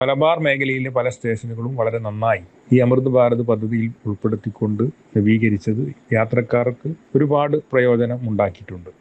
മലബാർ മേഖലയിലെ പല സ്റ്റേഷനുകളും വളരെ നന്നായി ഈ അമൃത് ഭാരത് പദ്ധതിയിൽ ഉൾപ്പെടുത്തിക്കൊണ്ട് നവീകരിച്ചത് യാത്രക്കാർക്ക് ഒരുപാട് പ്രയോജനം ഉണ്ടാക്കിയിട്ടുണ്ട്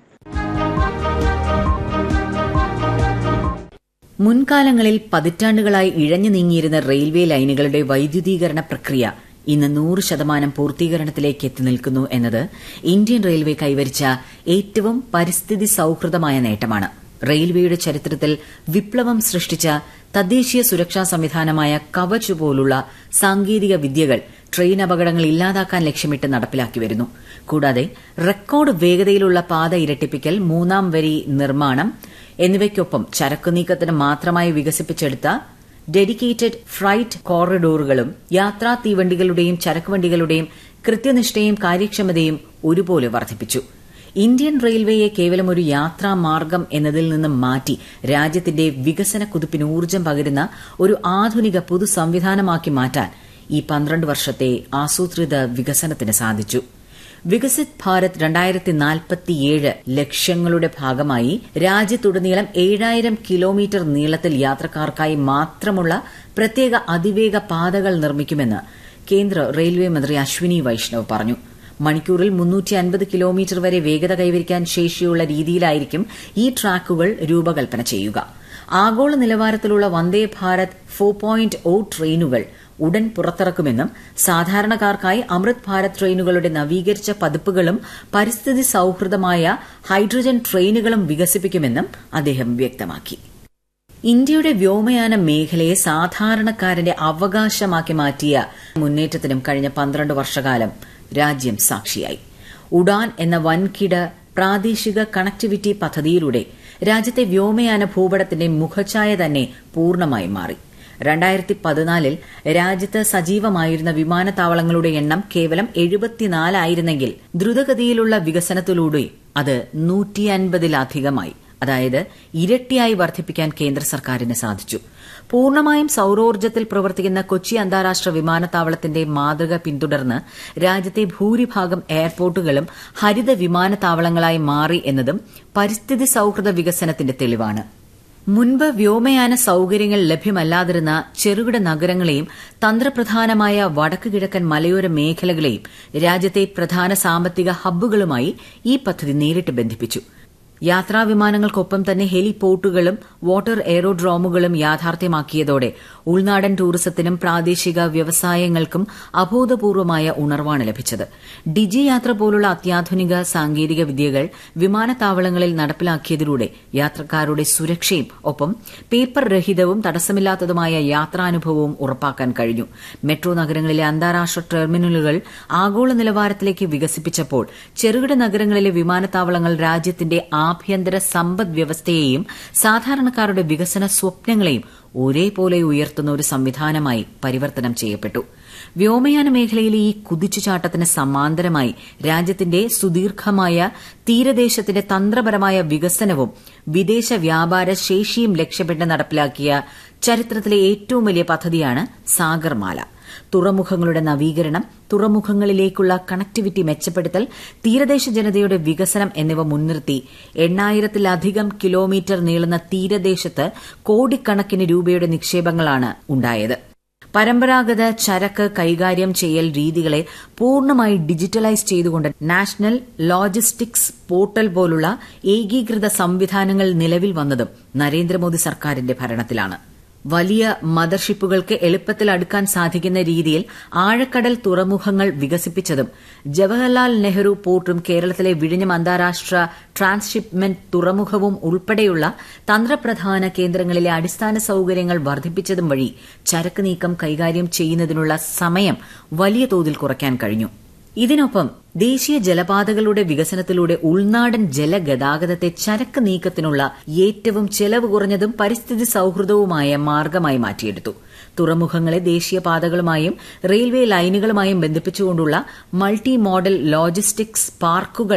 മുൻകാലങ്ങളിൽ പതിറ്റാണ്ടുകളായി ഇഴഞ്ഞു നീങ്ങിയിരുന്ന റെയിൽവേ ലൈനുകളുടെ വൈദ്യുതീകരണ പ്രക്രിയ ഇന്ന് നൂറ് ശതമാനം പൂർത്തീകരണത്തിലേക്ക് എത്തി നിൽക്കുന്നു എന്നത് ഇന്ത്യൻ റെയിൽവേ കൈവരിച്ച ഏറ്റവും പരിസ്ഥിതി സൌഹൃദമായ നേട്ടമാണ് റെയിൽവേയുടെ ചരിത്രത്തിൽ വിപ്ലവം സൃഷ്ടിച്ച തദ്ദേശീയ സുരക്ഷാ സംവിധാനമായ കവച് പോലുള്ള സാങ്കേതിക വിദ്യകൾ ട്രെയിൻ അപകടങ്ങൾ ഇല്ലാതാക്കാൻ ലക്ഷ്യമിട്ട് നടപ്പിലാക്കി വരുന്നു കൂടാതെ റെക്കോർഡ് വേഗതയിലുള്ള പാത ഇരട്ടിപ്പിക്കൽ മൂന്നാം വരി നിർമ്മാണം എന്നിവയ്ക്കൊപ്പം ചരക്കു നീക്കത്തിന് മാത്രമായി വികസിപ്പിച്ചെടുത്ത ഡെഡിക്കേറ്റഡ് ഫ്രൈറ്റ് കോറിഡോറുകളും യാത്രാ തീവണ്ടികളുടെയും ചരക്കുവണ്ടികളുടെയും കൃത്യനിഷ്ഠയും കാര്യക്ഷമതയും ഒരുപോലെ വർദ്ധിപ്പിച്ചു ഇന്ത്യൻ റെയിൽവേയെ കേവലം ഒരു യാത്രാ മാർഗം എന്നതിൽ നിന്നും മാറ്റി രാജ്യത്തിന്റെ വികസന കുതിപ്പിന് ഊർജ്ജം പകരുന്ന ഒരു ആധുനിക പൊതു സംവിധാനമാക്കി മാറ്റാൻ ഈ പന്ത്രണ്ട് വർഷത്തെ ആസൂത്രിത വികസനത്തിന് സാധിച്ചു വികസിത് ഭാരത് രണ്ടായിരത്തി നാൽപ്പത്തിയേഴ് ലക്ഷ്യങ്ങളുടെ ഭാഗമായി രാജ്യത്തുടനീളം ഏഴായിരം കിലോമീറ്റർ നീളത്തിൽ യാത്രക്കാർക്കായി മാത്രമുള്ള പ്രത്യേക അതിവേഗ പാതകൾ നിർമ്മിക്കുമെന്ന് കേന്ദ്ര റെയിൽവേ മന്ത്രി അശ്വിനി വൈഷ്ണവ് പറഞ്ഞു മണിക്കൂറിൽ മുന്നൂറ്റി അൻപത് കിലോമീറ്റർ വരെ വേഗത കൈവരിക്കാൻ ശേഷിയുള്ള രീതിയിലായിരിക്കും ഈ ട്രാക്കുകൾ രൂപകൽപ്പന ചെയ്യുക ആഗോള നിലവാരത്തിലുള്ള Vande Bharat four point O ട്രെയിനുകൾ ഉടൻ പുറത്തിറക്കുമെന്നും സാധാരണക്കാർക്കായി അമൃത് ഭാരത് ട്രെയിനുകളുടെ നവീകരിച്ച പതിപ്പുകളും പരിസ്ഥിതി സൌഹൃദമായ ഹൈഡ്രജൻ ട്രെയിനുകളും വികസിപ്പിക്കുമെന്നും അദ്ദേഹം വ്യക്തമാക്കി ഇന്ത്യയുടെ വ്യോമയാന മേഖലയെ സാധാരണക്കാരന്റെ അവകാശമാക്കി മാറ്റിയ മുന്നേറ്റത്തിനും കഴിഞ്ഞ പന്ത്രണ്ട് വർഷകാലം രാജ്യം സാക്ഷിയായി ഉഡാൻ എന്ന വൻകിട പ്രാദേശിക കണക്ടിവിറ്റി പദ്ധതിയിലൂടെ രാജ്യത്തെ വ്യോമയാന ഭൂപടത്തിന്റെ മുഖഛായ തന്നെ പൂർണ്ണമായും മാറി രണ്ടായിരത്തി പതിനാലിൽ രാജ്യത്ത് സജീവമായിരുന്ന വിമാനത്താവളങ്ങളുടെ എണ്ണം കേവലം എഴുപത്തിനാലായിരുന്നെങ്കിൽ ദ്രുതഗതിയിലുള്ള വികസനത്തിലൂടെ അത് നൂറ്റി അൻപതിലധികമായി അതായത് ഇരട്ടിയായി വർദ്ധിപ്പിക്കാൻ കേന്ദ്ര സർക്കാരിന് സാധിച്ചു പൂർണ്ണമായും സൌരോർജ്ജത്തിൽ പ്രവർത്തിക്കുന്ന കൊച്ചി അന്താരാഷ്ട്ര വിമാനത്താവളത്തിന്റെ മാതൃക പിന്തുടർന്ന് രാജ്യത്തെ ഭൂരിഭാഗം എയർപോർട്ടുകളും ഹരിത വിമാനത്താവളങ്ങളായി മാറി എന്നതും പരിസ്ഥിതി സൌഹൃദ വികസനത്തിന്റെ തെളിവാണ് മുൻപ് വ്യോമയാന സൌകര്യങ്ങൾ ലഭ്യമല്ലാതിരുന്ന ചെറുകിട നഗരങ്ങളെയും തന്ത്രപ്രധാനമായ വടക്ക് കിഴക്കൻ മലയോര മേഖലകളെയും രാജ്യത്തെ പ്രധാന സാമ്പത്തിക ഹബ്ബുകളുമായി ഈ പദ്ധതി നേരിട്ട് ബന്ധിപ്പിച്ചു യാത്രാ വിമാനങ്ങൾക്കൊപ്പം തന്നെ ഹെലിപോർട്ടുകളും വാട്ടർ എയറോഡ്രോമുകളും യാഥാർത്ഥ്യമാക്കിയതോടെ ഉൾനാടൻ ടൂറിസത്തിനും പ്രാദേശിക വ്യവസായങ്ങൾക്കും അഭൂതപൂർവമായ ഉണർവാണ് ലഭിച്ചത് ഡിജി യാത്ര പോലുള്ള അത്യാധുനിക സാങ്കേതിക വിദ്യകൾ വിമാനത്താവളങ്ങളിൽ നടപ്പിലാക്കിയതിലൂടെ യാത്രക്കാരുടെ സുരക്ഷയും ഒപ്പം പേപ്പർ രഹിതവും തടസ്സമില്ലാത്തതുമായ യാത്രാനുഭവവും ഉറപ്പാക്കാൻ കഴിഞ്ഞു മെട്രോ നഗരങ്ങളിലെ അന്താരാഷ്ട്ര ടെർമിനലുകൾ ആഗോള നിലവാരത്തിലേക്ക് വികസിപ്പിച്ചപ്പോൾ ചെറുകിട നഗരങ്ങളിലെ വിമാനത്താവളങ്ങൾ രാജ്യത്തിന്റെ ആഭ്യന്തര സമ്പദ് വ്യവസ്ഥയെയും സാധാരണക്കാരുടെ വികസന സ്വപ്നങ്ങളെയും ഒരേപോലെ ഉയർത്തുന്ന ഒരു സംവിധാനമായി പരിവർത്തനം ചെയ്യപ്പെട്ടു വ്യോമയാന മേഖലയിലെ ഈ കുതിച്ചുചാട്ടത്തിന് സമാന്തരമായി രാജ്യത്തിന്റെ സുദീർഘമായ തീരദേശത്തിന്റെ തന്ത്രപരമായ വികസനവും വിദേശ വ്യാപാര ശേഷിയും ലക്ഷ്യമിട്ട് നടപ്പിലാക്കിയ ചരിത്രത്തിലെ ഏറ്റവും വലിയ പദ്ധതിയാണ് സാഗർമാല തുറമുഖങ്ങളുടെ നവീകരണം തുറമുഖങ്ങളിലേക്കുള്ള കണക്ടിവിറ്റി മെച്ചപ്പെടുത്തൽ തീരദേശ ജനതയുടെ വികസനം എന്നിവ മുൻനിർത്തി എണ്ണായിരത്തിലധികം കിലോമീറ്റർ നീളുന്ന തീരദേശത്ത് കോടിക്കണക്കിന് രൂപയുടെ നിക്ഷേപങ്ങളാണ് ഉണ്ടായത് പരമ്പരാഗത ചരക്ക് കൈകാര്യം ചെയ്യൽ രീതികളെ പൂർണ്ണമായി ഡിജിറ്റലൈസ് ചെയ്തുകൊണ്ട് നാഷണൽ ലോജിസ്റ്റിക്സ് പോർട്ടൽ പോലുള്ള ഏകീകൃത സംവിധാനങ്ങൾ നിലവിൽ വന്നതും നരേന്ദ്രമോദി സർക്കാരിന്റെ ഭരണത്തിലാണ് വലിയ മദർഷിപ്പുകൾക്ക് എളുപ്പത്തിൽ അടുക്കാൻ സാധിക്കുന്ന രീതിയിൽ ആഴക്കടൽ തുറമുഖങ്ങൾ വികസിപ്പിച്ചതും ജവഹർലാൽ നെഹ്റു പോർട്ടും കേരളത്തിലെ വിഴിഞ്ഞം അന്താരാഷ്ട്ര ട്രാൻസ്ഷിപ്മെന്റ് തുറമുഖവും ഉൾപ്പെടെയുള്ള തന്ത്രപ്രധാന കേന്ദ്രങ്ങളിലെ അടിസ്ഥാന സൌകര്യങ്ങൾ വർദ്ധിപ്പിച്ചതും വഴി ചരക്ക് നീക്കം കൈകാര്യം ചെയ്യുന്നതിനുള്ള സമയം വലിയ തോതിൽ കുറയ്ക്കാൻ കഴിഞ്ഞു ഇതിനൊപ്പം ദേശീയ ജലപാതകളുടെ വികസനത്തിലൂടെ ഉൾനാടൻ ജലഗതാഗതത്തെ ചരക്ക് നീക്കത്തിനുള്ള ഏറ്റവും ചെലവ് കുറഞ്ഞതും പരിസ്ഥിതി സൌഹൃദവുമായ മാർഗമായി മാറ്റിയെടുത്തു തുറമുഖങ്ങളെ ദേശീയപാതകളുമായും റെയിൽവേ ലൈനുകളുമായും ബന്ധിപ്പിച്ചുകൊണ്ടുള്ള മൾട്ടി മോഡൽ ലോജിസ്റ്റിക്സ് പാർക്കുകൾ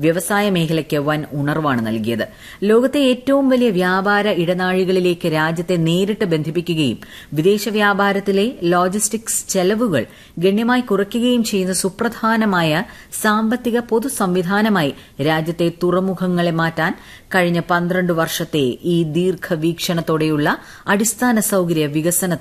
വ്യവസായ മേഖലയ്ക്ക് വൻ ഉണർവാണ് നൽകിയത് ലോകത്തെ ഏറ്റവും വലിയ വ്യാപാര ഇടനാഴികളിലേക്ക് രാജ്യത്തെ നേരിട്ട് ബന്ധിപ്പിക്കുകയും വിദേശ വ്യാപാരത്തിലെ ലോജിസ്റ്റിക്സ് ചെലവുകൾ ഗണ്യമായി കുറയ്ക്കുകയും ചെയ്യുന്ന സുപ്രധാനമായ സാമ്പത്തിക പൊതു സംവിധാനമായി രാജ്യത്തെ തുറമുഖങ്ങളെ മാറ്റാൻ കഴിഞ്ഞ പന്ത്രണ്ട് വർഷത്തെ ഈ ദീർഘവീക്ഷണത്തോടെയുള്ള അടിസ്ഥാന സൌകര്യ വികസന